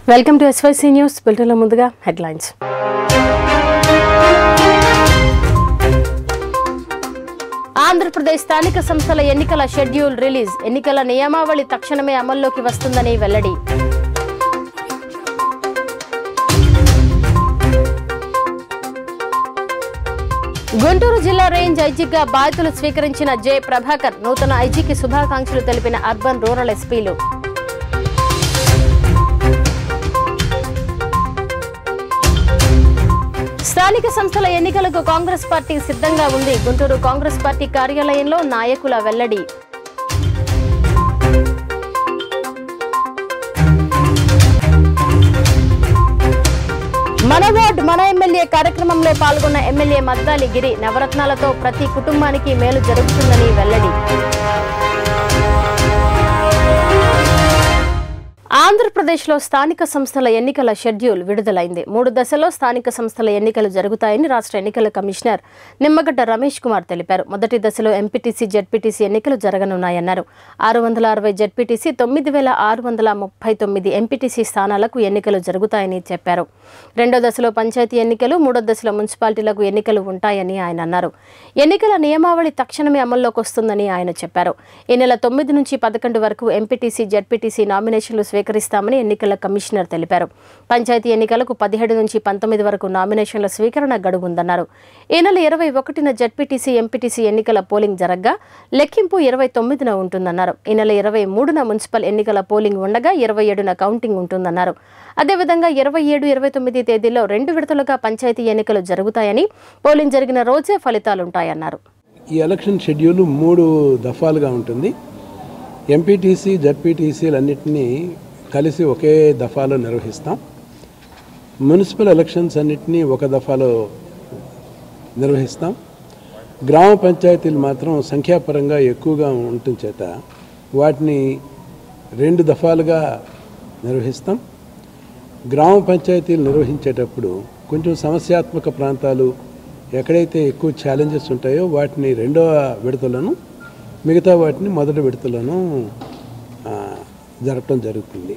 Welcome to SYC news బులెటిన్లో ముందుగా headlines Andhra Pradesh స్థానిక సంస్థల ఎన్నికల షెడ్యూల్ రిలీజ్ ఎన్నికల నియమావళి తక్షణమే అమల్లోకి వస్తుందని వెల్లడి గుంటూరు జిల్లా రేంజ్ ఐజీగా బాధ్యతలు స్వీకరించిన జె ప్రభాకర్ నూతన ఐజీకి శుభాకాంక్షలు తెలిపిన అర్బన్ రూరల్ ఎస్పీలు స్థానిక సంస్థల ఎన్నికలకు కాంగ్రెస్ పార్టీ సిద్ధంగా ఉంది గుంటూరు కాంగ్రెస్ పార్టీ కార్యాలయంలో నాయకుల వెల్లడి మన వార్డ్ మన ఎమ్మెల్యే కార్యక్రమంలో పాల్గొన్న ఎమ్మెల్యే మద్దాలి గిరి నవరత్నాలతో ప్రతి కుటుంబానికి మేలు జరుగుతుందని వెల్లడి ఆంధ్రప్రదేశ్లో స్థానిక సంస్థల ఎన్నికల షెడ్యూల్ విడుదలైంది మూడు దశల్లో స్థానిక సంస్థల ఎన్నికలు జరుగుతాయని రాష్ట్ర ఎన్నికల కమిషనర్ నిమ్మగడ్డ రమేష్ కుమార్ తెలిపారు మొదటి దశలో ఎంపీటీసీ జెడ్పీటీసీ ఎన్నికలు జరగనున్నాయన్నారు ఆరు వందల అరవై జెడ్పీటీసీ తొమ్మిది వేల ఆరు వందల ముప్పై తొమ్మిది ఎంపీటీసీ స్థానాలకు ఎన్నికలు జరుగుతాయని చెప్పారు రెండో దశలో పంచాయతీ ఎన్నికలు మూడో దశలో మున్సిపాలిటీలకు ఎన్నికలు ఉంటాయని ఆయన అన్నారు ఎన్నికల నియమావళి తక్షణమే అమల్లోకి వస్తుందని ఆయన చెప్పారు ఈ నెల తొమ్మిది నుంచి పదకొండు వరకు ఎంపీటీసీ జెడ్పీటీసీ నామినేషన్లు స్వీకరిస్తామని ఎన్నికల కమిషనర్ తెలిపారు పంచాయతీ ఎన్నికలకు పదిహేడు నుంచి పంతొమ్మిది వరకు నామినేషన్ల స్వీకరణ గడువు ఉందన్నారు ఈ నెల ఇరవై ఒకటిన జెడ్పీటీసీ ఎంపీటీసీ ఎన్నికల పోలింగ్ జరగ్గా లెక్కింపు ఇరవై తొమ్మిదిన ఉంటుందన్నారు ఈ నెల ఇరవై మూడున మున్సిపల్ ఎన్నికల పోలింగ్ ఉండగా ఇరవై ఏడున కౌంటింగ్ ఉంటుందన్నారు అదేవిధంగా ఇరవై ఏడు ఇరవై తొమ్మిది తేదీల్లో రెండు విడతలుగా పంచాయతీ ఎన్నికలు జరుగుతాయని పోలింగ్ జరిగిన రోజే ఫలితాలుంటాయన్నారు ఈ ఎలక్షన్ షెడ్యూల్ మూడు దఫాలుగా ఉంటుంది ఎంపీటీసీ జడ్పీటీసీలన్నింటినీ కలిసి ఒకే దఫాలో నిర్వహిస్తాం మున్సిపల్ ఎలక్షన్స్ అన్నిటినీ ఒక దఫాలో నిర్వహిస్తాం గ్రామ పంచాయతీలు మాత్రం సంఖ్యాపరంగా ఎక్కువగా ఉండటం చేత వాటిని రెండు దఫాలుగా నిర్వహిస్తాం గ్రామ పంచాయతీలు నిర్వహించేటప్పుడు కొంచెం సమస్యాత్మక ప్రాంతాలు ఎక్కడైతే ఎక్కువ ఛాలెంజెస్ ఉంటాయో వాటిని రెండవ విడతలను మిగతా వాటిని మొదటి విడతలను ఆ, జరపడం జరుగుతుంది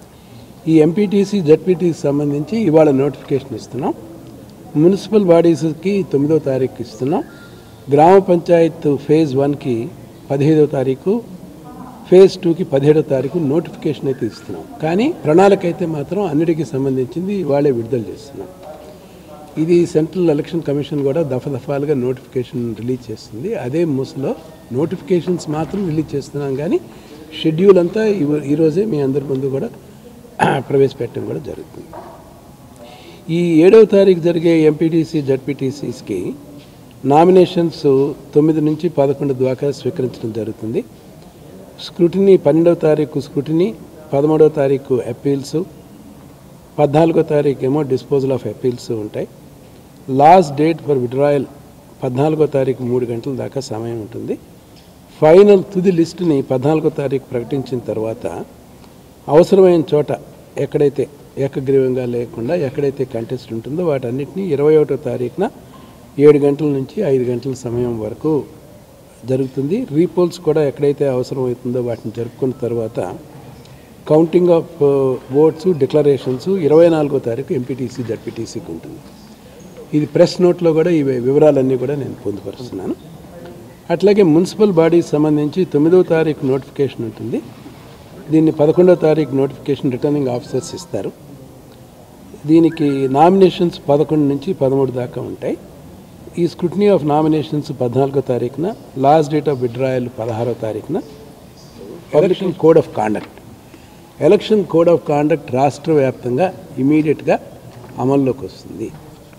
ఈ ఎంపీటీసీ జడ్పీటీకి సంబంధించి ఇవాళ నోటిఫికేషన్ ఇస్తున్నాం మున్సిపల్ బాడీస్కి తొమ్మిదో తారీఖు ఇస్తున్నాం గ్రామ పంచాయత్ ఫేజ్ వన్కి పదిహేదో తారీఖు ఫేజ్ టూకి పదిహేడో తారీఖు నోటిఫికేషన్ అయితే ఇస్తున్నాం కానీ ప్రణాళిక అయితే మాత్రం అన్నిటికీ సంబంధించింది వాళ్ళే విడుదల చేస్తున్నాం ఇది సెంట్రల్ ఎలక్షన్ కమిషన్ కూడా దఫ దఫాలుగా నోటిఫికేషన్ రిలీజ్ చేస్తుంది అదే మూసలో నోటిఫికేషన్స్ మాత్రం రిలీజ్ చేస్తున్నాం కానీ షెడ్యూల్ అంతా ఇవ- ఈరోజే మీ అందరి ముందు కూడా ప్రవేశపెట్టడం కూడా జరుగుతుంది ఈ ఏడవ తారీఖు జరిగే ఎంపీటీసీ జడ్పీటీసీస్కి నామినేషన్స్ తొమ్మిది నుంచి పదకొండు దాకా స్వీకరించడం జరుగుతుంది స్క్రూటినీ పన్నెండవ తారీఖు స్క్రూటినీ పదమూడవ తారీఖు అప్పీల్స్ పద్నాలుగో తారీఖు ఏమో డిస్పోజల్ ఆఫ్ అప్పీల్స్ ఉంటాయి లాస్ట్ డేట్ ఫర్ విడ్రాయల్ పద్నాలుగో తారీఖు మూడు గంటల దాకా సమయం ఉంటుంది ఫైనల్ తుది లిస్టుని పద్నాలుగో తారీఖు ప్రకటించిన తర్వాత అవసరమైన చోట ఎక్కడైతే ఏకగ్రీవంగా లేకుండా ఎక్కడైతే కంటెస్ట్ ఉంటుందో వాటన్నిటిని ఇరవై ఒకటో తారీఖున ఏడు గంటల నుంచి ఐదు గంటల సమయం వరకు జరుగుతుంది రీపోల్స్ కూడా ఎక్కడైతే అవసరం అవుతుందో వాటిని జరుపుకున్న తర్వాత కౌంటింగ్ ఆఫ్ ఓట్స్ డిక్లరేషన్స్ ఇరవై నాలుగో తారీఖు ఎంపీటీసీ జడ్పీటీసీకి ఉంటుంది ఇది ప్రెస్ నోట్లో కూడా ఈ వివరాలన్నీ కూడా నేను పొందుపరుస్తున్నాను అట్లాగే మున్సిపల్ బాడీకి సంబంధించి తొమ్మిదవ తారీఖు నోటిఫికేషన్ ఉంటుంది దీన్ని పదకొండవ తారీఖు నోటిఫికేషన్ రిటర్నింగ్ ఆఫీసర్స్ ఇస్తారు దీనికి నామినేషన్స్ పదకొండు నుంచి పదమూడు దాకా ఉంటాయి ఈ స్క్రూటినీ ఆఫ్ నామినేషన్స్ పద్నాలుగో తారీఖున లాస్ట్ డేట్ ఆఫ్ విడ్రాయల్ పదహారో తారీఖున election code of conduct election code of conduct రాష్ట్ర వ్యాప్తంగా ఇమీడియట్గా అమల్లోకి వస్తుంది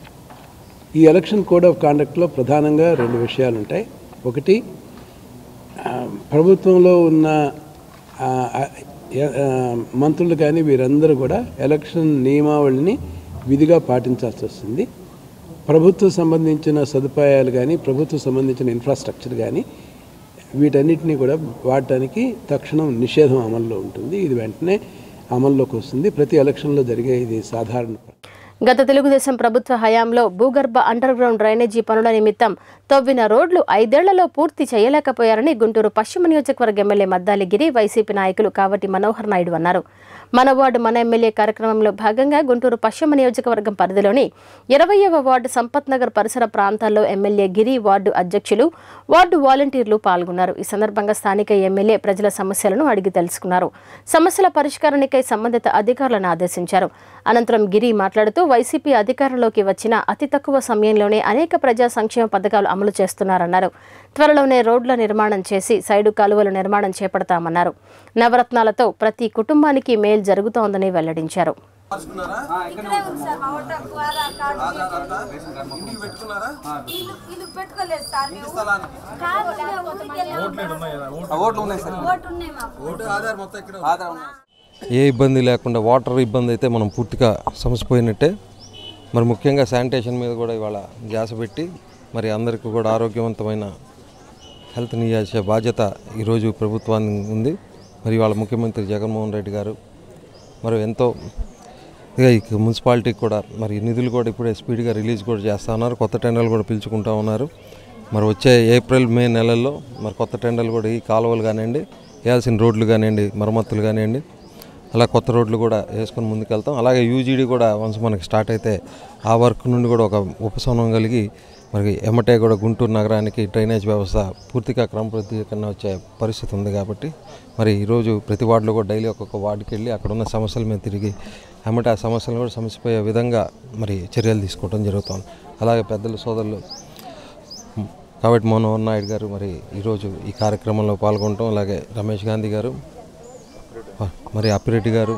ఈ ఎలక్షన్ కోడ్ ఆఫ్ కాండక్ట్లో ప్రధానంగా రెండు విషయాలు ఉంటాయి ఒకటి ఆ, ప్రభుత్వంలో ఉన్న ఆ, ఆ, ఎ- ఆ, మంత్రులు కానీ వీరందరూ కూడా ఎలక్షన్ నియమావళిని విధిగా పాటించాల్సి వస్తుంది ప్రభుత్వ సంబంధించిన సదుపాయాలు కానీ ప్రభుత్వ సంబంధించిన ఇన్ఫ్రాస్ట్రక్చర్ కానీ వీటన్నిటిని కూడా వాడటానికి తక్షణం నిషేధం అమల్లో ఉంటుంది ఇది వెంటనే అమల్లోకి వస్తుంది ప్రతి ఎలక్షన్లో జరిగే ఇది సాధారణ గత తెలుగుదేశం ప్రభుత్వ హయాంలో భూగర్భ అండర్ గ్రౌండ్ డ్రైనేజీ పనుల నిమిత్తం తవ్విన రోడ్లు ఐదేళ్లలో పూర్తి చేయలేకపోయారని గుంటూరు పశ్చిమ నియోజకవర్గ ఎమ్మెల్యే మద్దాలిగిరి వైసీపీ నాయకులు కావటి మనోహర్ నాయుడు అన్నారు మన వార్డు మన ఎమ్మెల్యే కార్యక్రమంలో భాగంగా గుంటూరు పశ్చిమ నియోజకవర్గం పరిధిలోని ఇరవయవ వార్డు సంపత్ నగర్ పరిసర ప్రాంతాల్లో ఎమ్మెల్యే గిరి వార్డు అధ్యక్షులు వార్డు వాలంటీర్లు పాల్గొన్నారు ఈ సందర్భంగా స్థానిక ఎమ్మెల్యే ప్రజల సమస్యలను అడిగి తెలుసుకున్నారు సమస్యల పరిష్కారానికై సంబంధిత అధికారులను ఆదేశించారు అనంతరం గిరి మాట్లాడుతూ వైసీపీ అధికారంలోకి వచ్చిన అతి తక్కువ సమయంలోనే అనేక ప్రజా సంక్షేమ పథకాలు అమలు చేస్తున్నారన్నారు త్వరలోనే రోడ్ల నిర్మాణం చేసి సైడు కాలువల నిర్మాణం చేపడతామన్నారు నవరత్నాలతో ప్రతి కుటుంబానికి మేలు జరుగుతోందని వెల్లడించారు ఇక్కడే ఉంది సార్ మా ఓటర్ ఆధార్ కార్డు ఇల్లు ఇల్లు పెట్టుకోలేదు సార్ మేము కాదు మేము ఊరికి వెళ్ళాము. ఓట్లు ఉన్నాయి సార్ ఓటు ఉన్నాయి మాకు ఆధార్ ఉన్నాయి. ఏ ఇబ్బంది లేకుండా వాటర్ ఇబ్బంది అయితే మనం పూర్తిగా సమసిపోయినట్టే మరి ముఖ్యంగా శానిటేషన్ మీద కూడా ఇవాళ ధ్యాస పెట్టి మరి అందరికీ కూడా ఆరోగ్యవంతమైన హెల్త్ని ఇచ్చే బాధ్యత ఈరోజు ప్రభుత్వానికి ఉంది మరి ఇవాళ ముఖ్యమంత్రి జగన్మోహన్ రెడ్డి గారు మరి ఎంతో ఇక ఈ మున్సిపాలిటీకి కూడా మరి నిధులు కూడా ఇప్పుడే స్పీడ్గా రిలీజ్ కూడా చేస్తూ ఉన్నారు కొత్త టెండర్లు కూడా పిలుచుకుంటూ ఉన్నారు మరి వచ్చే ఏప్రిల్ మే నెలల్లో మరి కొత్త టెండర్లు కూడా ఈ కాలువలు కానివ్వండి వేయాల్సిన రోడ్లు కానివ్వండి మరమ్మతులు కానివ్వండి అలా కొత్త రోడ్లు కూడా వేసుకొని ముందుకెళ్తాం అలాగే యూజీడీ కూడా వన్స్ మనకి స్టార్ట్ అయితే ఆ వర్క్ నుండి కూడా ఒక ఉపశమనం కలిగి మరి ఎమ్మటే కూడా గుంటూరు నగరానికి డ్రైనేజ్ వ్యవస్థ పూర్తిగా క్రమబద్ధీకరణ వచ్చే పరిస్థితి ఉంది కాబట్టి మరి ఈరోజు ప్రతి వార్డులో కూడా డైలీ ఒక్కొక్క వార్డుకి వెళ్ళి అక్కడ ఉన్న సమస్యల మీద తిరిగి ఎమ్మటే ఆ సమస్యలు కూడా సమసిపోయే విధంగా మరి చర్యలు తీసుకోవడం జరుగుతుంది అలాగే పెద్దలు సోదరులు కాబట్టి మోహన్ నాయుడు గారు మరి ఈరోజు ఈ కార్యక్రమంలో పాల్గొనటం అలాగే రమేష్ గాంధీ గారు మరి అప్పిరెడ్డి గారు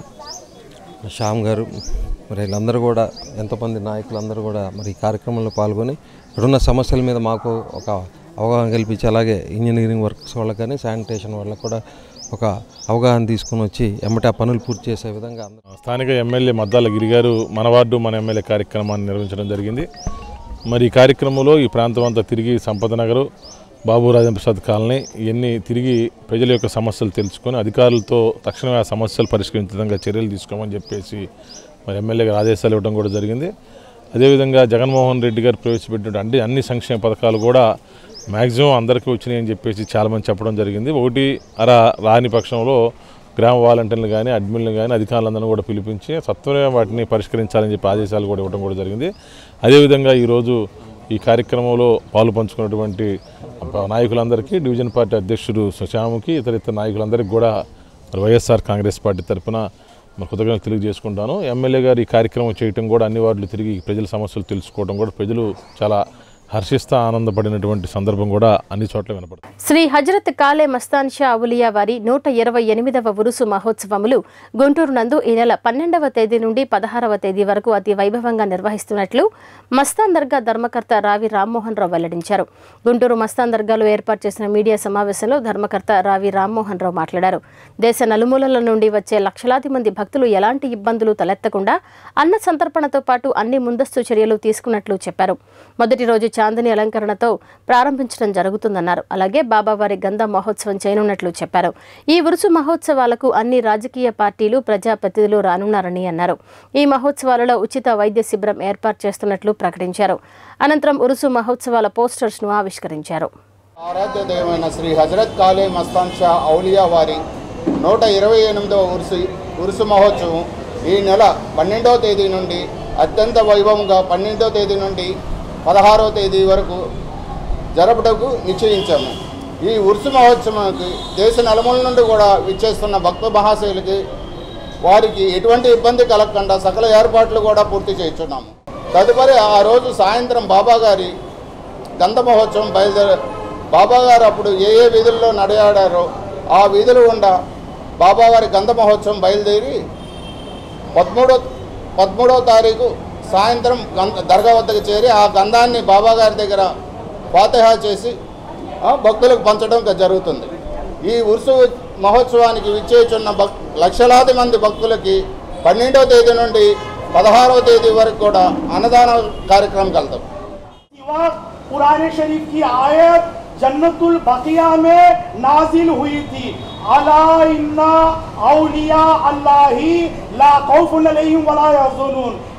శ్యామ్ గారు మరి వీళ్ళందరూ కూడా ఎంతోమంది నాయకులందరూ కూడా మరి ఈ కార్యక్రమంలో పాల్గొని ఇక్కడున్న సమస్యల మీద మాకు ఒక అవగాహన కల్పించి అలాగే ఇంజనీరింగ్ వర్క్స్ వాళ్ళకి కానీ శానిటేషన్ వాళ్ళకి కూడా ఒక అవగాహన తీసుకొని వచ్చి ఎమ్మటే ఆ పనులు పూర్తి చేసే విధంగా అందరూ స్థానిక ఎమ్మెల్యే మద్దాల గిరి గారు మన వార్డు మన ఎమ్మెల్యే కార్యక్రమాన్ని నిర్వహించడం జరిగింది మరి ఈ కార్యక్రమంలో ఈ ప్రాంతం అంతా తిరిగి సంపద నగరు బాబు రాజేంద్ర ప్రసాద్ కాలనీ ఇవన్నీ తిరిగి ప్రజల యొక్క సమస్యలు తెలుసుకొని అధికారులతో తక్షణమే ఆ సమస్యలు పరిష్కరించే విధంగా చర్యలు తీసుకోమని చెప్పేసి మరి ఎమ్మెల్యే గారు ఆదేశాలు ఇవ్వడం కూడా జరిగింది అదేవిధంగా జగన్మోహన్ రెడ్డి గారు ప్రవేశపెట్టిన అన్ని అన్ని సంక్షేమ పథకాలు కూడా మ్యాక్సిమం అందరికీ వచ్చినాయని చెప్పేసి చాలామంది చెప్పడం జరిగింది ఒకటి అర రాని పక్షంలో గ్రామ వాలంటీర్లు కానీ అడ్మిన్లు కానీ అధికారులందరినీ కూడా పిలిపించి సత్వరమే వాటిని పరిష్కరించాలని చెప్పి ఆదేశాలు కూడా ఇవ్వడం కూడా జరిగింది అదేవిధంగా ఈరోజు ఈ కార్యక్రమంలో పాలు పంచుకున్నటువంటి నాయకులందరికీ డివిజన్ పార్టీ అధ్యక్షుడు సుశాముకి ఇతర ఇతర నాయకులందరికీ కూడా మరి వైఎస్ఆర్ కాంగ్రెస్ పార్టీ తరఫున మరి కృతజ్ఞతలు తెలియజేసుకుంటాను ఎమ్మెల్యే గారు ఈ కార్యక్రమం చేయటం కూడా అన్ని వార్డులు తిరిగి ప్రజల సమస్యలు తెలుసుకోవడం కూడా ప్రజలు చాలా హర్షిస్తా ఆనందపడినటువంటి సందర్భం కూడా అన్ని చోట్ల వినపడుతుంది శ్రీ హజరత్ కాలే మస్తాన్ షా అవులియా వారి నూట ఇరవై ఎనిమిదవ ఉరుసు మహోత్సవములు గుంటూరు నందు ఈ నెల పన్నెండవ తేదీ నుండి పదహారవ తేదీ వరకు అతి వైభవంగా నిర్వహిస్తున్నట్లు మస్తాన్ దర్గా ధర్మకర్త రావి రామ్మోహన్ రావు వెల్లడించారు గుంటూరు మస్తాన్ దర్గాలో ఏర్పాటు చేసిన మీడియా సమావేశంలో ధర్మకర్త రావి రామ్మోహన్ రావు మాట్లాడారు దేశ నలుమూలల నుండి వచ్చే లక్షలాది మంది భక్తులు ఎలాంటి ఇబ్బందులు తలెత్తకుండా అన్న సంతర్పణతో పాటు అన్ని ముందస్తు చర్యలు తీసుకున్నట్లు చెప్పారు మొదటి రోజు చాందని అలంకరణతో ప్రారంభించడం జరుగుతుందన్నారు అలాగే బాబావారి గంధ మహోత్సవం చేయనున్నట్లు చెప్పారు ఈ ఉరుసు మహోత్సవాలకు అన్ని రాజకీయ పార్టీలు ప్రజాప్రతినిధులు రానున్నారని అన్నారు ఈ మహోత్సవాలలో ఉచిత వైద్య శిబిరం ఏర్పాటు చేస్తున్నట్లు ప్రకటించారు అనంతరం ఉరుసు మహోత్సవాల పోస్టర్స్ ను ఆవిష్కరించారు ఆరాధ్య దైవమైన శ్రీ హజరత్ కాలే మస్తాన్ షా ఔలియా వారి నూట ఇరవై ఎనిమిదవ ఉరుసు ఉరుసు మహోత్సవం ఈ నెల పన్నెండవ తేదీ నుండి అత్యంత వైభవంగా పన్నెండవ తేదీ నుండి పదహారవ తేదీ వరకు జరపటకు నిశ్చయించాము ఈ ఉరుసు మహోత్సవానికి దేశ నలుమూల నుండి కూడా విచ్చేస్తున్న భక్త మహాశైలికి వారికి ఎటువంటి ఇబ్బంది కలగకుండా సకల ఏర్పాట్లు కూడా పూర్తి చేయించున్నాము తదుపరి ఆ రోజు సాయంత్రం బాబా గారి గంధ మహోత్సవం బయలుదేర బాబా గారు అప్పుడు ఏ ఏ వీధుల్లో నడయాడారో ఆ వీధులు గుండా బాబావారి గంధ మహోత్సవం బయలుదేరి పదమూడో పదమూడవ తారీఖు సాయంత్రం గంధ దర్గా వద్దకు చేరి ఆ గంధాన్ని బాబా గారి దగ్గర ఫాతిహా చేసి ఆ, భక్తులకు పంచడం జరుగుతుంది ఈ ఉరుసు మహోత్సవానికి విచ్చేచున్న భక్ లక్షలాది మంది భక్తులకి పన్నెండవ తేదీ నుండి పదహారవ తేదీ వరకు కూడా అన్నదాన కార్యక్రమం కలుద్దాం सिवा कुरान शरीफ की आयत जन्नतुल बकिया में नाजिल हुई थी अला इन्ना औलिया अल्लाही ला खौफुन अलैहिम वला यहज़ुनून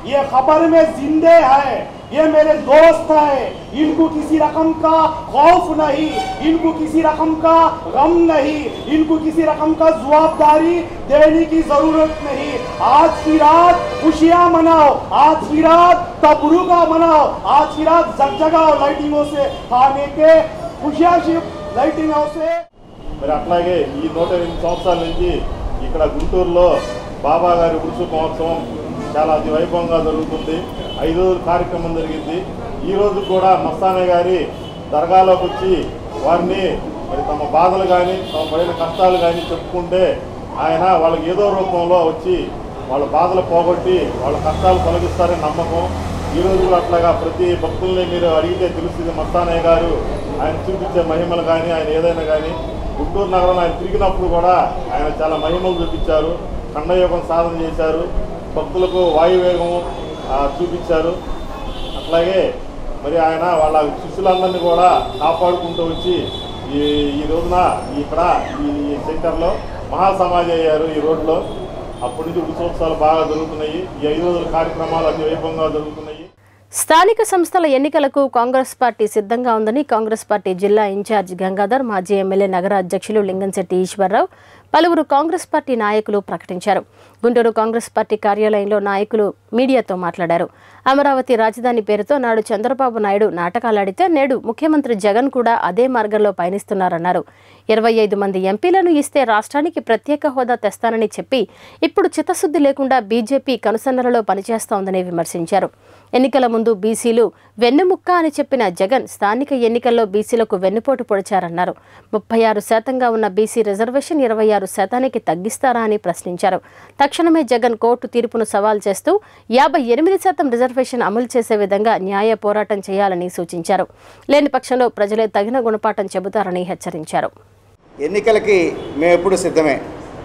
ये खबर में जिंदे है ये मेरे दोस्त है इनको किसी रकम का खौफ नहीं इनको किसी रकम का गम नहीं इनको किसी रकम का जवाबदारी देने की जरूरत नहीं आज की रात खुशियां मनाओ आज की रात तबरुका मनाओ आज की रात जगजगाओ लाइटिंगों से खाने के खुशियां लाइटिंगों से మరి అట్లాగే ఈ నూట ఎనిమిది సంవత్సరాల నుంచి ఇక్కడ గుంటూరులో బాబా గారి ఉరుసు మహోత్సవం చాలా అతి వైభవంగా జరుగుతుంది ఐదు రోజుల కార్యక్రమం జరిగింది ఈ రోజు కూడా మస్తానే గారి దర్గాలోకి వచ్చి వారిని మరి తమ బాధలు కానీ తమ పడిన కష్టాలు కానీ చెప్పుకుంటే ఆయన వాళ్ళకి ఏదో రూపంలో వచ్చి వాళ్ళ బాధలు పోగొట్టి వాళ్ళ కష్టాలు తొలగిస్తారని నమ్మకం ఈ రోజు కూడా అట్లాగా ప్రతి భక్తుల్ని మీరు అడిగితే తెలుస్తుంది మస్తానయ్య గారు ఆయన చూపించే మహిమలు కానీ ఆయన ఏదైనా కానీ గుంటూరు నగరంలో ఆయన తిరిగినప్పుడు కూడా ఆయన చాలా మహిమలు చూపించారు ఖండయోగం సాధన చేశారు భక్తులకు వాయువేగం ఆ, చూపించారు అట్లాగే మరి ఆయన వాళ్ళ శిష్యులందరినీ కూడా కాపాడుకుంటూ వచ్చి ఈ ఈ రోజున ఇక్కడ ఈ సెంటర్లో మహాసమాధి అయ్యారు ఈ రోడ్లో అప్పటి నుంచి ఉత్సవాలు బాగా జరుగుతున్నాయి ఈ ఐదు రోజుల కార్యక్రమాలు అతి వైభవంగా జరుగుతున్నాయి స్థానిక సంస్థల ఎన్నికలకు కాంగ్రెస్ పార్టీ సిద్ధంగా ఉందని కాంగ్రెస్ పార్టీ జిల్లా ఇన్ఛార్జ్ గంగాధర్ మాజీ ఎమ్మెల్యే నగర అధ్యక్షులు లింగంశెట్టి ఈశ్వరరావు పలువురు కాంగ్రెస్ పార్టీ నాయకులు ప్రకటించారు గుంటూరు కాంగ్రెస్ పార్టీ కార్యాలయంలో నాయకులు మీడియాతో మాట్లాడారు అమరావతి రాజధాని పేరుతో నాడు చంద్రబాబు నాయుడు నాటకాలాడితే నేడు ముఖ్యమంత్రి జగన్ కూడా అదే మార్గంలో పయనిస్తున్నారన్నారు ఇరవై ఐదు మంది ఎంపీలను ఇస్తే రాష్ట్రానికి ప్రత్యేక హోదా తెస్తానని చెప్పి ఇప్పుడు చిత్తశుద్ధి లేకుండా బీజేపీ కనుసన్నలలో పనిచేస్తోందని విమర్శించారు ఎన్నికల ముందు బీసీలు వెన్నెముక్క అని చెప్పిన జగన్ స్థానిక ఎన్నికల్లో బీసీలకు వెన్నుపోటు పొడిచారన్నారు ముప్పై ఆరు శాతంగా ఉన్న బీసీ రిజర్వేషన్ ఇరవై ఆరు శాతానికి తగ్గిస్తారా అని ప్రశ్నించారు తక్షణమే జగన్ కోర్టు తీర్పును సవాల్ చేస్తూ యాభై ఎనిమిది శాతం రిజర్వేషన్ అమలు చేసే విధంగా న్యాయ పోరాటం చేయాలని సూచించారు లేని పక్షంలో ప్రజలే తగిన గుణపాఠం చెబుతారని హెచ్చరించారు ఎన్నికలకి మేము ఎప్పుడు సిద్ధమే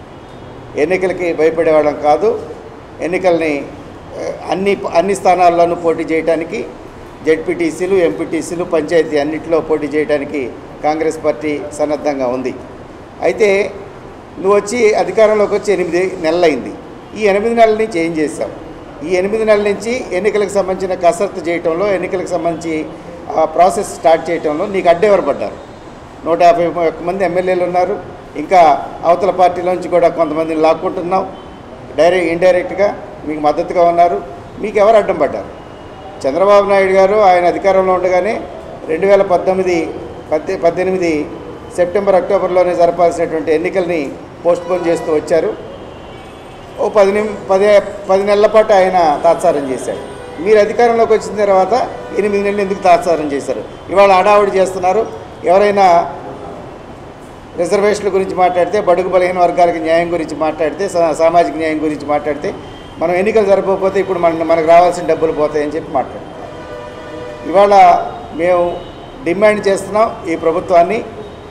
ఎన్నికలకి భయపడేవాళ్ళం కాదు ఎన్నికల్ని ఆ, అన్ని అన్ని స్థానాల్లోనూ పోటీ చేయడానికి జెడ్పీటీసీలు ఎంపీటీసీలు పంచాయతీ అన్నింటిలో పోటీ చేయడానికి కాంగ్రెస్ పార్టీ సన్నద్ధంగా ఉంది అయితే నువ్వు వచ్చి అధికారంలోకి వచ్చి ఎనిమిది నెలలైంది ఈ ఎనిమిది నెలల నుంచి ఏం చేశావు ఈ ఎనిమిది నెలల నుంచి ఎన్నికలకు సంబంధించిన కసరత్తు చేయటంలో ఎన్నికలకు సంబంధించి ఆ ప్రాసెస్ స్టార్ట్ చేయటంలో నీకు అడ్డెవరు పడ్డారు నూట యాభై ఒక్క మంది ఎమ్మెల్యేలు ఉన్నారు ఇంకా అవతల పార్టీలోంచి కూడా కొంతమందిని లాక్కుంటున్నాం డైరెక్ట్ ఇండైరెక్ట్గా మీకు మద్దతుగా ఉన్నారు మీకు ఎవరు అడ్డం పడ్డారు చంద్రబాబు నాయుడు గారు ఆయన అధికారంలో ఉండగానే రెండు వేల పద్దెనిమిది పద్దె పద్దెనిమిది సెప్టెంబర్ అక్టోబర్లోనే జరపాల్సినటువంటి ఎన్నికల్ని పోస్ట్పోన్ చేస్తూ వచ్చారు ఓ పది నిమి పదే పది నెలల పాటు ఆయన తాత్సారం చేశాడు మీరు అధికారంలోకి వచ్చిన తర్వాత ఎనిమిది నెలలు ఎందుకు తాత్సారం చేశారు ఇవాళ హడావుడి చేస్తున్నారు ఎవరైనా రిజర్వేషన్ల గురించి మాట్లాడితే బడుగు బలహీన వర్గాలకు న్యాయం గురించి మాట్లాడితే సా- సామాజిక న్యాయం గురించి మాట్లాడితే మనం ఎన్నికలు జరపకపోతే ఇప్పుడు మన మనకు రావాల్సిన డబ్బులు పోతాయని చెప్పి మాట్లాడు ఇవాళ మేము డిమాండ్ చేస్తున్నాం ఈ ప్రభుత్వాన్ని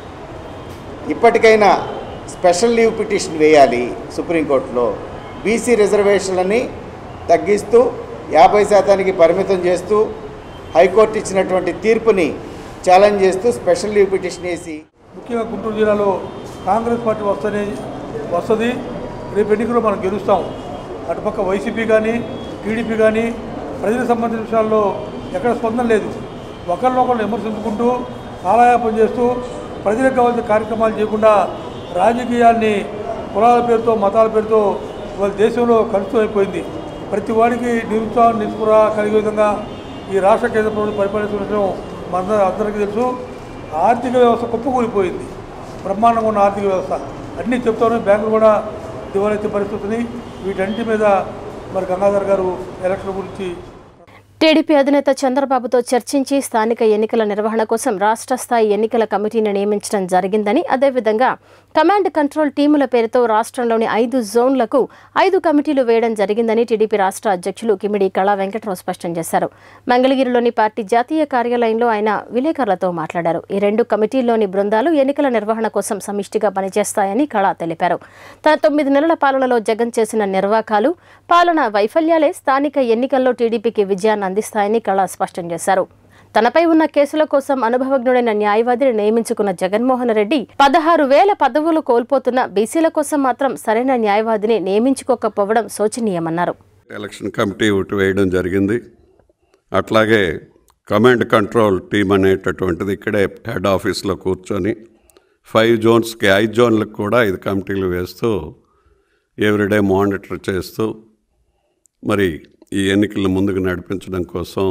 ఇప్పటికైనా స్పెషల్ లీవ్ పిటిషన్ వేయాలి సుప్రీంకోర్టులో బీసీ రిజర్వేషన్లని తగ్గిస్తూ యాభై శాతానికి పరిమితం చేస్తూ హైకోర్టు ఇచ్చినటువంటి తీర్పుని ఛాలెంజ్ చేస్తూ స్పెషల్ లీవ్ పిటిషన్ వేసి ముఖ్యంగా గుంటూరు జిల్లాలో కాంగ్రెస్ పార్టీ వస్తనే వస్తుంది రేపు ఎన్నికల్లో మనం గెలుస్తాం అటుపక్క వైసీపీ కానీ టీడీపీ కానీ ప్రజలకు సంబంధించిన విషయాల్లో ఎక్కడ స్పందన లేదు ఒకరినొకరు విమర్శించుకుంటూ కాలయాపన చేస్తూ ప్రజలకు కావాల్సిన కార్యక్రమాలు చేయకుండా రాజకీయాన్ని కులాల పేరుతో మతాల పేరుతో వాళ్ళ దేశంలో కలుషితం అయిపోయింది ప్రతి వాడికి నిరుత్సాహం నిస్పృహ కలిగే విధంగా ఈ రాష్ట్ర కేంద్ర ప్రభుత్వం పరిపాలిస్తున్న విషయం మన అందరికీ తెలుసు ఆర్థిక వ్యవస్థ కుప్పకూలిపోయింది బ్రహ్మాండంగా ఉన్న ఆర్థిక వ్యవస్థ అన్నీ చెప్తాను బ్యాంకులు కూడా దివాలెత్తే పరిస్థితిని వీటన్నిటి మీద మరి గంగాధర్ గారు ఎలక్షన్ గురించి టీడీపీ అధినేత చంద్రబాబుతో చర్చించి స్థానిక ఎన్నికల నిర్వహణ కోసం రాష్ట్ర స్థాయి ఎన్నికల కమిటీని నియమించడం జరిగిందని అదేవిధంగా కమాండ్ కంట్రోల్ టీముల పేరుతో రాష్ట్రంలోని ఐదు జోన్లకు ఐదు కమిటీలు వేయడం జరిగిందని టీడీపీ రాష్ట్ర అధ్యక్షులు కిమిడి కళా వెంకటరావు స్పష్టం చేశారు మంగళగిరిలోని పార్టీ జాతీయ కార్యాలయంలో ఆయన విలేకరులతో మాట్లాడారు ఈ రెండు కమిటీల్లోని బృందాలు ఎన్నికల నిర్వహణ కోసం సమిష్టిగా పనిచేస్తాయని కళా తెలిపారు తన తొమ్మిది నెలల పాలనలో జగన్ చేసిన నిర్వాకాలు పాలన వైఫల్యాలే స్థానిక ఎన్నికల్లో టీడీపీకి విజయాన్ని అందిస్తాయని కళా స్పష్టం చేశారు తనపై ఉన్న కేసుల కోసం అనుభవజ్ఞుడైన న్యాయవాదిని నియమించుకున్న జగన్మోహన్ రెడ్డి పదహారు వేల పదవులు కోల్పోతున్న బీసీల కోసం మాత్రం సరైన న్యాయవాదిని నియమించుకోకపోవడం శోచనీయమన్నారు ఎలక్షన్ కమిటీ ఒకటి వేయడం జరిగింది అట్లాగే కమాండ్ కంట్రోల్ టీం అనేటటువంటిది ఇక్కడే హెడ్ ఆఫీస్లో కూర్చొని ఫైవ్ జోన్స్కి ఐదు జోన్లకు కూడా ఐదు కమిటీలు వేస్తూ ఎవ్రీడే మానిటర్ చేస్తూ మరి ఈ ఎన్నికలను ముందుకు నడిపించడం కోసం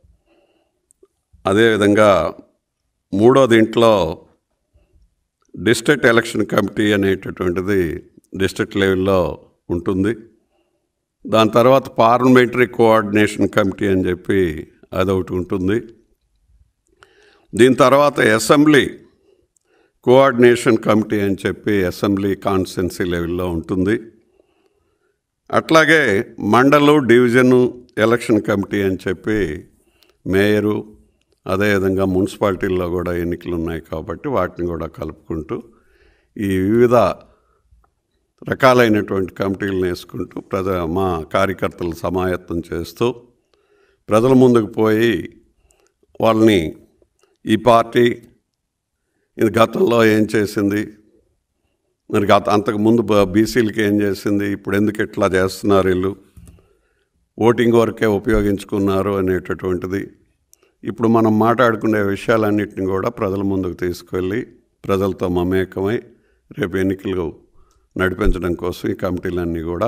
అదేవిధంగా మూడో దీంట్లో డిస్ట్రిక్ట్ ఎలక్షన్ కమిటీ అనేటటువంటిది డిస్ట్రిక్ట్ లెవెల్లో ఉంటుంది దాని తర్వాత పార్లమెంటరీ కోఆర్డినేషన్ కమిటీ అని చెప్పి అదొకటి ఉంటుంది దీని తర్వాత అసెంబ్లీ కోఆర్డినేషన్ కమిటీ అని చెప్పి అసెంబ్లీ కాన్స్టిట్యున్సీ లెవెల్లో ఉంటుంది అట్లాగే మండలు డివిజను ఎలక్షన్ కమిటీ అని చెప్పి మేయరు అదేవిధంగా మున్సిపాలిటీల్లో కూడా ఎన్నికలు ఉన్నాయి కాబట్టి వాటిని కూడా కలుపుకుంటూ ఈ వివిధ రకాలైనటువంటి కమిటీలను వేసుకుంటూ ప్రజ మా కార్యకర్తలు సమాయత్తం చేస్తూ ప్రజల ముందుకు పోయి వాళ్ళని ఈ పార్టీ ఇది గతంలో ఏం చేసింది మరి గత అంతకుముందు బ- బీసీలకి ఏం చేసింది ఇప్పుడు ఎందుకు ఇట్లా చేస్తున్నారు వీళ్ళు ఓటింగ్ వరకే ఉపయోగించుకున్నారు అనేటటువంటిది ఇప్పుడు మనం మాట్లాడుకునే విషయాలన్నింటినీ కూడా ప్రజల ముందుకు తీసుకెళ్ళి ప్రజలతో మమేకమై రేపు ఎన్నికలు నడిపించడం కోసం ఈ కమిటీలన్నీ కూడా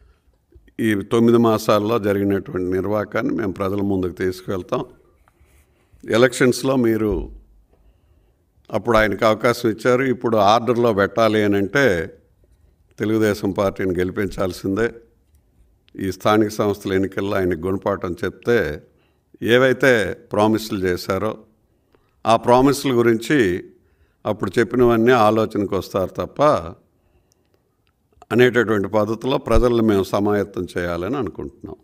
ఈ తొమ్మిది మాసాల్లో జరిగినటువంటి నిర్వాహకాన్ని మేము ప్రజల ముందుకు తీసుకువెళ్తాం ఎలక్షన్స్లో మీరు అప్పుడు ఆయనకు అవకాశం ఇచ్చారు ఇప్పుడు ఆర్డర్లో పెట్టాలి అని అంటే తెలుగుదేశం పార్టీని గెలిపించాల్సిందే ఈ స్థానిక సంస్థల ఎన్నికల్లో ఆయనకు గుణపాఠం చెప్తే ఏవైతే ప్రామిస్లు చేశారో ఆ ప్రామిస్ల గురించి అప్పుడు చెప్పినవన్నీ ఆలోచనకు వస్తారు తప్ప అనేటటువంటి పద్ధతిలో ప్రజల్ని మేము సమాయత్తం చేయాలని అనుకుంటున్నాం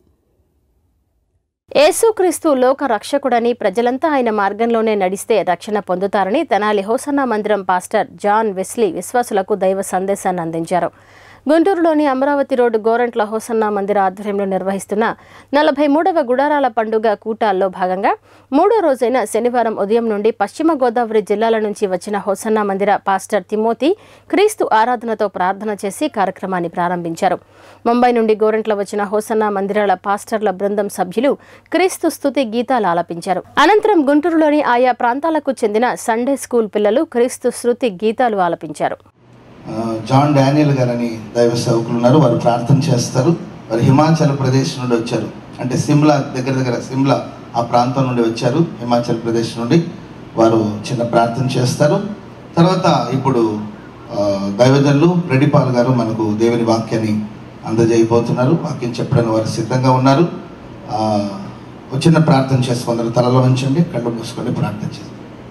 యేసుక్రీస్తు లోక రక్షకుడని ప్రజలంతా ఆయన మార్గంలోనే నడిస్తే రక్షణ పొందుతారని తెనాలి హోసన్నా మందిరం పాస్టర్ జాన్ వెస్లీ విశ్వాసులకు దైవ సందేశాన్ని అందించారు గుంటూరులోని అమరావతి రోడ్డు గోరంట్ల హోసన్నా మందిర ఆధ్వర్యంలో నిర్వహిస్తున్న నలభై మూడవ గుడారాల పండుగ కూటాల్లో భాగంగా మూడో రోజైన శనివారం ఉదయం నుండి పశ్చిమ గోదావరి జిల్లాల నుంచి వచ్చిన హోసన్నా మందిర పాస్టర్ తిమోతి క్రీస్తు ఆరాధనతో ప్రార్థన చేసి కార్యక్రమాన్ని ప్రారంభించారు ముంబై నుండి గోరంట్ల వచ్చిన హోసన్నా మందిరాల పాస్టర్ల బృందం సభ్యులు క్రీస్తు స్తుతి గీతాలు ఆలపించారు అనంతరం గుంటూరులోని ఆయా ప్రాంతాలకు చెందిన సండే స్కూల్ పిల్లలు క్రీస్తు శృతి గీతాలు ఆలపించారు ఆ, జాన్ డానియల్ గారని దైవ సేవకులు ఉన్నారు వారు ప్రార్థన చేస్తారు వారు హిమాచల్ ప్రదేశ్ నుండి వచ్చారు అంటే సిమ్లా దగ్గర దగ్గర సిమ్లా ఆ ప్రాంతం నుండి వచ్చారు హిమాచల్ ప్రదేశ్ నుండి వారు చిన్న ప్రార్థన చేస్తారు తర్వాత ఇప్పుడు ఆ, దైవజనులు రెడ్డిపాల్ గారు మనకు దేవుని వాక్యాన్ని అందజేయబోతున్నారు వాక్యం చెప్పడానికి వారు సిద్ధంగా ఉన్నారు ఆ, ఒక చిన్న ప్రార్థన చేసుకుందరు తలలో ఉంచండి కళ్ళు మూసుకొని ప్రార్థన చేస్తారు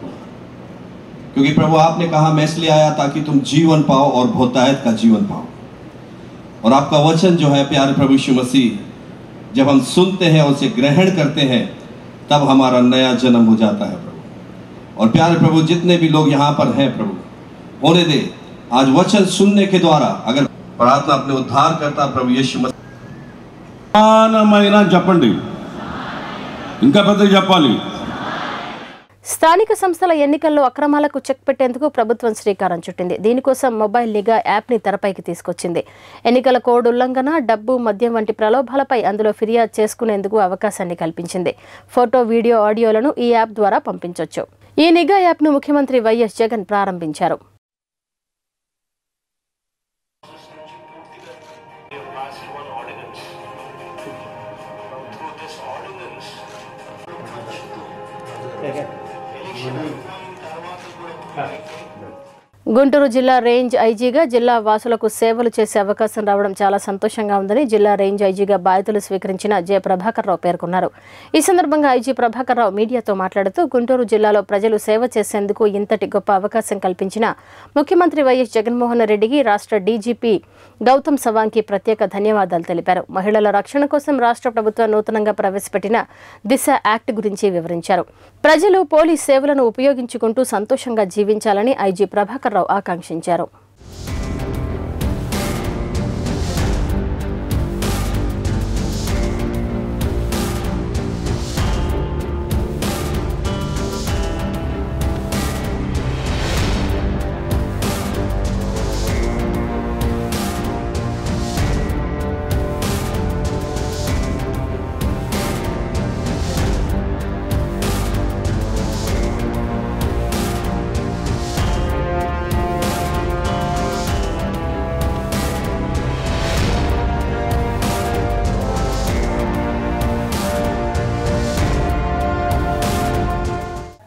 क्योंकि प्रभु आपने कहा मैं इसलिए आया ताकि तुम जीवन पाओ और बहुतायत का जीवन पाओ और आपका वचन जो है प्यारे प्रभु यीशु मसीह जब हम सुनते हैं और उसे ग्रहण करते हैं तब हमारा नया जन्म हो जाता है प्रभु और प्यारे प्रभु जितने भी लोग यहाँ पर हैं प्रभु होने दे आज वचन सुनने के द्वारा अगर प्रार्थना अपने उद्धार करता प्रभु यीशु मसीह సమానమైన చెప్పండి ఇంకా పెద్ద చెప్పాలి స్థానిక సంస్థల ఎన్నికల్లో అక్రమాలకు చెక్ పెట్టేందుకు ప్రభుత్వం శ్రీకారం చుట్టింది దీనికోసం మొబైల్ నిఘా యాప్ని తెరపైకి తీసుకొచ్చింది ఎన్నికల కోడ్ ఉల్లంఘన డబ్బు మద్యం వంటి ప్రలోభాలపై అందులో ఫిర్యాదు చేసుకునేందుకు అవకాశాన్ని కల్పించింది ఫోటో వీడియో ఆడియోలను ఈ యాప్ ద్వారా పంపించొచ్చు ఈ నిఘా యాప్ను ముఖ్యమంత్రి వైఎస్ జగన్ ప్రారంభించారు గుంటూరు జిల్లా రేంజ్ ఐజీగా జిల్లా వాసులకు సేవలు చేసే అవకాశం రావడం చాలా సంతోషంగా ఉందని జిల్లా రేంజ్ ఐజీగా బాధ్యతలు స్వీకరించిన జె ప్రభాకర్ రావు పేర్కొన్నారు ఈ సందర్భంగా ఐజీ ప్రభాకర్ రావు మీడియాతో మాట్లాడుతూ గుంటూరు జిల్లాలో ప్రజలు సేవ చేసేందుకు ఇంతటి గొప్ప అవకాశం కల్పించిన ముఖ్యమంత్రి వైఎస్ జగన్మోహన్ రెడ్డికి రాష్ట్ర డీజీపీ గౌతమ్ సవాంగ్కి ప్రత్యేక ధన్యవాదాలు తెలిపారు మహిళల రక్షణ కోసం రాష్ట్ర ప్రభుత్వం నూతనంగా ప్రవేశపెట్టిన దిశ యాక్ట్ గురించి వివరించారు ప్రజలు పోలీస్ సేవలను ఉపయోగించుకుంటూ సంతోషంగా జీవించాలని ఐజీ ప్రభాకర్ రావు ఆకాంక్షించారు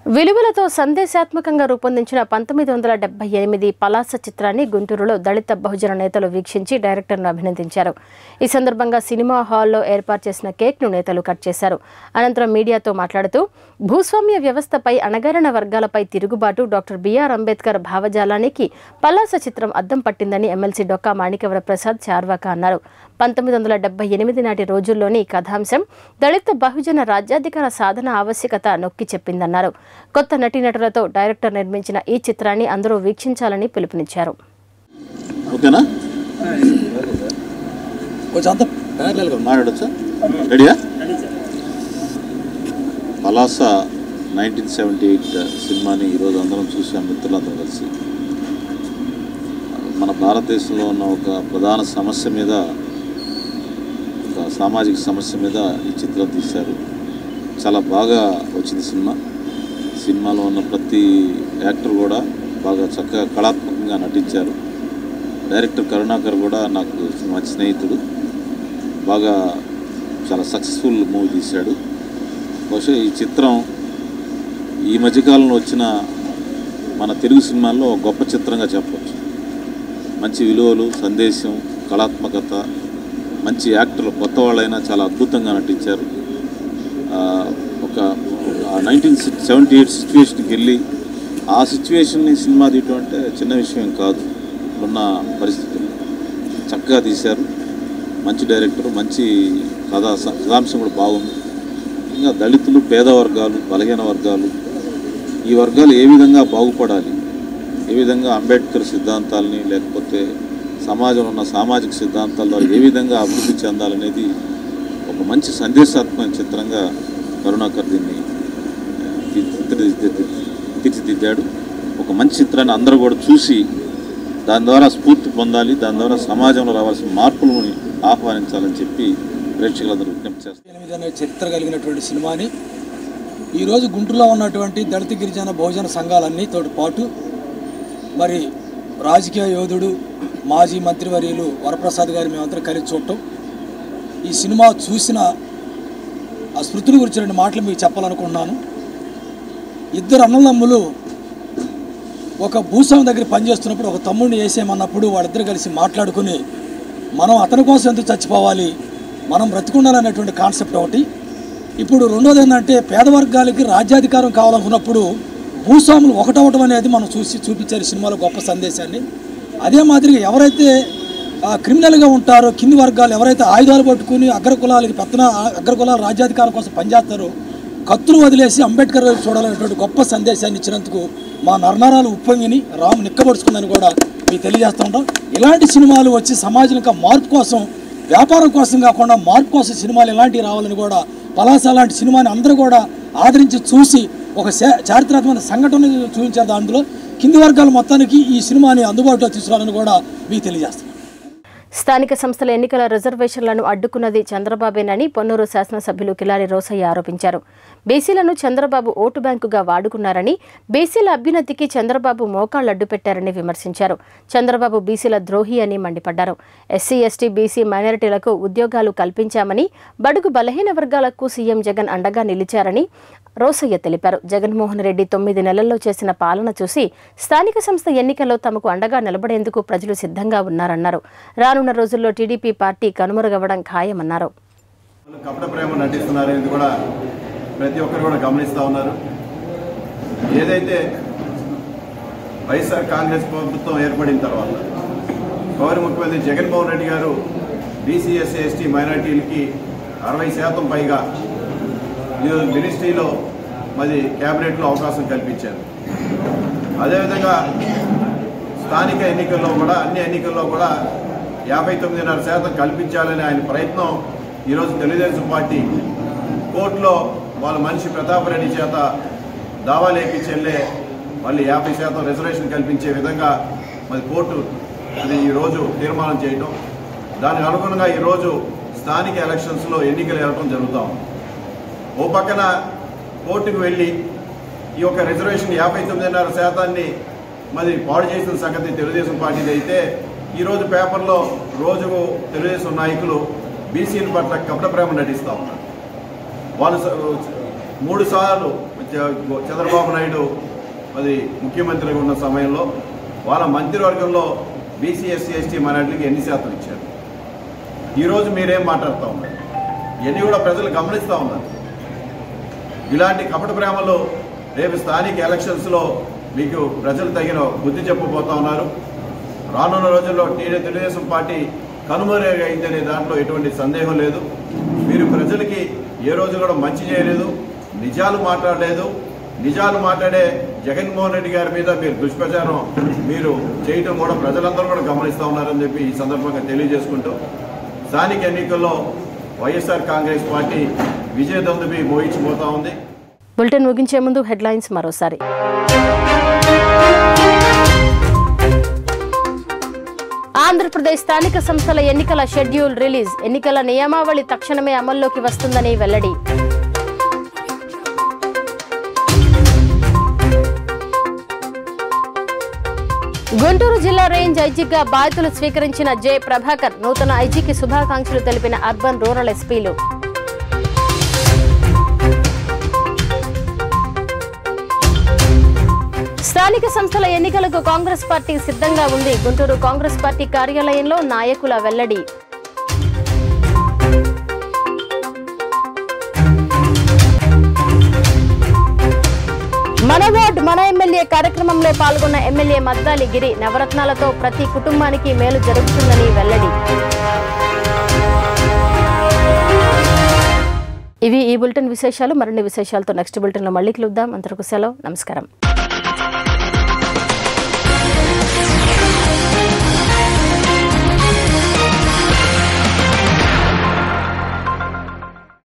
విలువలతో సందేశాత్మకంగా రూపొందించిన పంతొమ్మిది వందల డెబ్బై ఎనిమిది పలాస చిత్రాన్ని గుంటూరులో దళిత బహుజన నేతలు వీక్షించి డైరెక్టర్ను అభినందించారు ఈ సందర్భంగా సినిమా హాల్లో ఏర్పాటు చేసిన కేక్ను నేతలు కట్ చేశారు అనంతరం మీడియాతో మాట్లాడుతూ భూస్వామ్య వ్యవస్థపై అణగారిన వర్గాలపై తిరుగుబాటు డాక్టర్ బిఆర్ అంబేద్కర్ భావజాలానికి పలాస చిత్రం అద్దం పట్టిందని ఎమ్మెల్సీ డొక్కా మాణిక్యవర ప్రసాద్ చార్వాక అన్నారు పంతొమ్మిది వందల డెబ్బై ఎనిమిది నాటి రోజుల్లోని ఈ కథాంశం దళిత బహుజన రాజ్యాధికార సాధన ఆవశ్యకత నొక్కి చెప్పిందన్నారు కొత్త నటీనటులతో డైరెక్టర్ నిర్మించిన ఈ చిత్రాన్ని అందరూ వీక్షించాలని పిలుపునిచ్చారు ఓకేనా కొంచెం అంత ప్యారలల్గా మాట్లాడచ్చా రెడీయా పలాస నైన్టీన్ సెవెంటీ ఎయిట్ సినిమాని ఈరోజు అందరం చూసాం మిత్రులందరం కలిసి మన భారతదేశంలో ఉన్న ఒక ప్రధాన సమస్య మీద ఒక సామాజిక సమస్య మీద ఈ చిత్రం తీశారు చాలా బాగా వచ్చింది సినిమా సినిమాలో ఉన్న ప్రతి యాక్టర్ కూడా బాగా చక్కగా కళాత్మకంగా నటించారు డైరెక్టర్ కరుణాకర్ కూడా నాకు మంచి స్నేహితుడు బాగా చాలా సక్సెస్ఫుల్ మూవీ తీశాడు బహుశా ఈ చిత్రం ఈ మధ్యకాలంలో వచ్చిన మన తెలుగు సినిమాల్లో ఒక గొప్ప చిత్రంగా చెప్పవచ్చు మంచి విలువలు సందేశం కళాత్మకత మంచి యాక్టర్లు కొత్త వాళ్ళైనా చాలా అద్భుతంగా నటించారు ఆ, ఒక నైన్టీన్ సెవెంటీ ఎయిట్ సిచ్యువేషన్కి వెళ్ళి ఆ సిచ్యువేషన్ని సినిమా తీయటం అంటే చిన్న విషయం కాదు ఉన్న పరిస్థితులు చక్కగా తీశారు మంచి డైరెక్టర్ మంచి కథా కథాంశం కూడా బాగుంది ఇంకా దళితులు పేద వర్గాలు బలహీన వర్గాలు ఈ వర్గాలు ఏ విధంగా బాగుపడాలి ఏ విధంగా అంబేద్కర్ సిద్ధాంతాలని లేకపోతే సమాజంలో ఉన్న సామాజిక సిద్ధాంతాల ద్వారా ఏ విధంగా అభివృద్ధి చెందాలనేది ఒక మంచి సందేశాత్మక చిత్రంగా కరుణాకర్ దీన్ని తీర్చిదిద్ది- తీర్చిదిద్దాడు ఒక మంచి చిత్రాన్ని అందరూ కూడా చూసి దాని ద్వారా స్ఫూర్తి పొందాలి దాని ద్వారా సమాజంలో రావాల్సిన మార్పులను ఆహ్వానించాలని చెప్పి ప్రేక్షకులందరూ విజ్ఞప్తి చేస్తారు ఎనిమిది అనే చరిత్ర కలిగినటువంటి సినిమాని ఈరోజు గుంటూరులో ఉన్నటువంటి దళిత గిరిజన బహుజన సంఘాలన్నీతో పాటు మరి రాజకీయ యోధుడు మాజీ మంత్రివర్యులు వరప్రసాద్ గారి మేమందరం కలిసి చూడటం ఈ సినిమా చూసిన ఆ స్మృతుల గురించి రెండు మాటలు మీకు చెప్పాలనుకుంటున్నాను ఇద్దరు అన్నదమ్ములు ఒక భూస్వామి దగ్గర పనిచేస్తున్నప్పుడు ఒక తమ్ముడిని వేసేయమన్నప్పుడు వాళ్ళిద్దరు కలిసి మాట్లాడుకుని మనం అతని కోసం ఎందుకు చచ్చిపోవాలి మనం బ్రతికుండాలనేటువంటి కాన్సెప్ట్ ఒకటి ఇప్పుడు రెండోది ఏంటంటే పేద వర్గాలకి రాజ్యాధికారం కావాలనుకున్నప్పుడు భూస్వాములు ఒకటవటం అనేది మనం చూసి చూపించారు ఈ సినిమాలో గొప్ప సందేశాన్ని అదే మాదిరిగా ఎవరైతే ఆ, క్రిమినల్గా ఉంటారో కింది వర్గాలు ఎవరైతే ఆయుధాలు పట్టుకుని అగ్రకులాలకి పెత్తన అగ్రకులాల రాజ్యాధికారం కోసం పనిచేస్తారో కత్తులు వదిలేసి అంబేద్కర్ వైపు చూడాలనేటువంటి గొప్ప సందేశాన్ని ఇచ్చినందుకు మా నరనరాలు ఉప్పొంగిని రాము నిక్కబడుచుకుందని కూడా మీకు తెలియజేస్తూ ఉంటాం ఇలాంటి సినిమాలు వచ్చి సమాజం యొక్క మార్పు కోసం వ్యాపారం కోసం కాకుండా మార్పు కోసం సినిమాలు ఎలాంటివి రావాలని కూడా పలాస లాంటి సినిమాని అందరూ కూడా ఆదరించి చూసి ఒక చా- చారిత్రాత్మక సంఘటన చూపించారు దాంట్లో కింది వర్గాల మొత్తానికి ఈ సినిమాని అందుబాటులో తీసుకురావాలని కూడా మీకు తెలియజేస్తాం స్థానిక సంస్థల ఎన్నికల రిజర్వేషన్లను అడ్డుకున్నది చంద్రబాబేనని పొన్నూరు శాసనసభ్యులు కిలారి రోసయ్య ఆరోపించారు బీసీలను చంద్రబాబు ఓటు బ్యాంకుగా వాడుకున్నారని బీసీల అభ్యున్నతికి చంద్రబాబు మోకాళ్లు అడ్డుపెట్టారని విమర్శించారు చంద్రబాబు బీసీల ద్రోహి అని మండిపడ్డారు ఎస్సీ ఎస్టీ బీసీ మైనారిటీలకు ఉద్యోగాలు కల్పించామని బడుగు బలహీన వర్గాలకు సీఎం జగన్ అండగా నిలిచారని రోసయ్య తెలిపారు జగన్మోహన్ రెడ్డి తొమ్మిది నెలల్లో చేసిన పాలన చూసి స్థానిక సంస్థ ఎన్నికల్లో తమకు అండగా నిలబడేందుకు ప్రజలు సిద్ధంగా ఉన్నారన్నారు రానున్న రోజుల్లో టీడీపీ పార్టీ కనుమరుగవ్వడం ఖాయమన్నారు కపట ప్రేమ నటిస్తున్నారు ఇది కూడా ప్రతి ఒక్కరు కూడా గమనిస్తూ ఉన్నారు ఏదైతే వైఎస్ఆర్ కాంగ్రెస్ ప్రభుత్వం ఏర్పడిన తర్వాత గౌరవ ముఖ్యమంత్రి జగన్మోహన్ రెడ్డి గారు బీసీ ఎస్సీ ఎస్టీ మైనార్టీలకి అరవై శాతం పైగా ఈరోజు మినిస్ట్రీలో మరి క్యాబినెట్లో అవకాశం కల్పించారు అదేవిధంగా స్థానిక ఎన్నికల్లో కూడా అన్ని ఎన్నికల్లో కూడా యాభై తొమ్మిదిన్నర శాతం కల్పించాలని ఆయన ప్రయత్నం ఈరోజు తెలుగుదేశం పార్టీ కోర్టులో వాళ్ళ మనిషి ప్రతాప్ రెడ్డి చేత దావా లేపించెల్లే మళ్ళీ యాభై శాతం రిజర్వేషన్ కల్పించే విధంగా మరి కోర్టు అది ఈరోజు తీర్మానం చేయటం దానికి అనుగుణంగా ఈరోజు స్థానిక ఎలక్షన్స్లో ఎన్నికలు వెళ్ళడం జరుగుతూ ఉంది ఓ పక్కన కోర్టుకు వెళ్ళి ఈ యొక్క రిజర్వేషన్ యాభై తొమ్మిదిన్నర శాతాన్ని మరి పాడు చేసిన సంగతి తెలుగుదేశం పార్టీది అయితే ఈరోజు పేపర్లో రోజుకు తెలుగుదేశం నాయకులు బీసీల పట్ల కపట ప్రేమ నటిస్తూ ఉన్నారు వాళ్ళు స- మూడు సార్లు చ- చంద్రబాబు నాయుడు అది ముఖ్యమంత్రిగా ఉన్న సమయంలో వాళ్ళ మంత్రివర్గంలో బీసీ ఎస్సీ ఎస్టీ మైనార్టీలకు ఎన్ని శాతం ఇచ్చారు ఈరోజు మీరేం మాట్లాడుతూ ఉన్నారు ఇవన్నీ కూడా ప్రజలు గమనిస్తూ ఉన్నారు ఇలాంటి కపట ప్రేమలు రేపు స్థానిక ఎలక్షన్స్లో మీకు ప్రజలు తగిన బుద్ధి చెప్పబోతా ఉన్నారు రానున్న రోజుల్లో టీడీ తెలుగుదేశం పార్టీ కనుమరుగైందనే దాంట్లో ఎటువంటి సందేహం లేదు మీరు ప్రజలకి ఏ రోజు కూడా మంచి చేయలేదు నిజాలు మాట్లాడలేదు నిజాలు మాట్లాడే జగన్మోహన్ రెడ్డి గారి మీద మీరు దుష్ప్రచారం మీరు చేయటం కూడా ప్రజలందరూ కూడా గమనిస్తూ ఉన్నారని చెప్పి ఈ సందర్భంగా తెలియజేసుకుంటూ స్థానిక ఎన్నికల్లో వైఎస్ఆర్ కాంగ్రెస్ పార్టీ విజయదందుబి మోయించిపోతా ఉంది బులెటిన్ ముగించే ముందు హెడ్లైన్స్ మరోసారి ఆంధ్రప్రదేశ్ స్థానిక సంస్థల ఎన్నికల షెడ్యూల్ రిలీజ్ ఎన్నికల నియమావళి తక్షణమే అమల్లోకి వస్తుందని వెల్లడి గుంటూరు జిల్లా రేంజ్ ఐజీగా బాధ్యతలు స్వీకరించిన జె ప్రభాకర్ నూతన ఐజీకి శుభాకాంక్షలు తెలిపిన అర్బన్ రూరల్ ఎస్పీలు స్థానిక సంస్థల ఎన్నికలకు కాంగ్రెస్ పార్టీ సిద్ధంగా ఉంది గుంటూరు కాంగ్రెస్ పార్టీ కార్యాలయంలో నాయకుల వెల్లడి మన వార్డ్ మన ఎమ్మెల్యే కార్యక్రమంలో పాల్గొన్న ఎమ్మెల్యే మద్దాలి గిరి నవరత్నాలతో ప్రతి కుటుంబానికి మేలు జరుగుతుందని వెల్లడి ఇవి ఈ బులెటిన్ విశేషాలు మరిన్ని విశేషాలతో నెక్స్ట్ బులెటిన్లో మళ్ళీ కలుద్దాం అంతవరకు సెలవు నమస్కారం